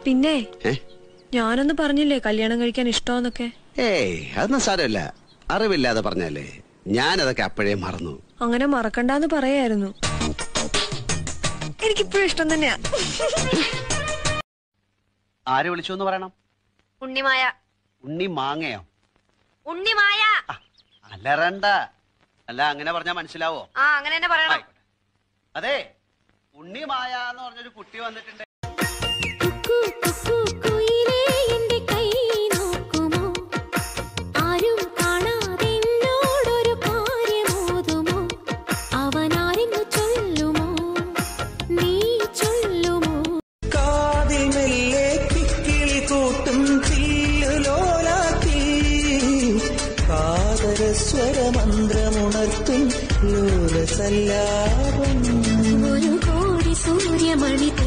പിന്നെ ഏ ഞാനൊന്ന് പറഞ്ഞില്ലേ കല്യാണം കഴിക്കാൻ ഇഷ്ടമെന്നൊക്കെ ഏയ് അതൊന്നും സാരമില്ല അറിവില്ലാതെ പറഞ്ഞല്ലേ ഞാനതൊക്കെ അപ്പോഴേ മറന്നു അങ്ങനെ മറക്കണ്ടെന്ന് പറയായിരുന്നു എനിക്കിപ്പോഴും ഇഷ്ടം തന്നെയാ ആര് വിളിച്ചു എന്ന് പറയണം ഉണ്ണിമായ ഉണ്ണി മാങ്ങയോ ഉണ്ണിമായ ആ, അലറണ്ട അല്ല അങ്ങനെ പറഞ്ഞാ മനസ്സിലാവോ ആ അങ്ങനെ തന്നെ പറയണം ആയിക്കോട്ടെ. അതെ ഉണ്ണി മായ എന്ന് പറഞ്ഞൊരു കുട്ടി വന്നിട്ടുണ്ട് കുക്കു കുക്കു കുയിലേ എന്റെ കൈ നോക്കുമോ ആരും കാണാതെ എന്നോടൊരു കാര്യമോതുമോ അവനാരെന്നു ചൊല്ലുമോ നീ ചൊല്ലുമോ കാതിൽ മെല്ലെ കിക്കിളി കൂട്ടും ചില്ലുലോലാക്കി കാതര സ്വരമന്ത്രമുണർത്തും ലോലസല്ലാപം ഒരു കോടി സൂര്യമണി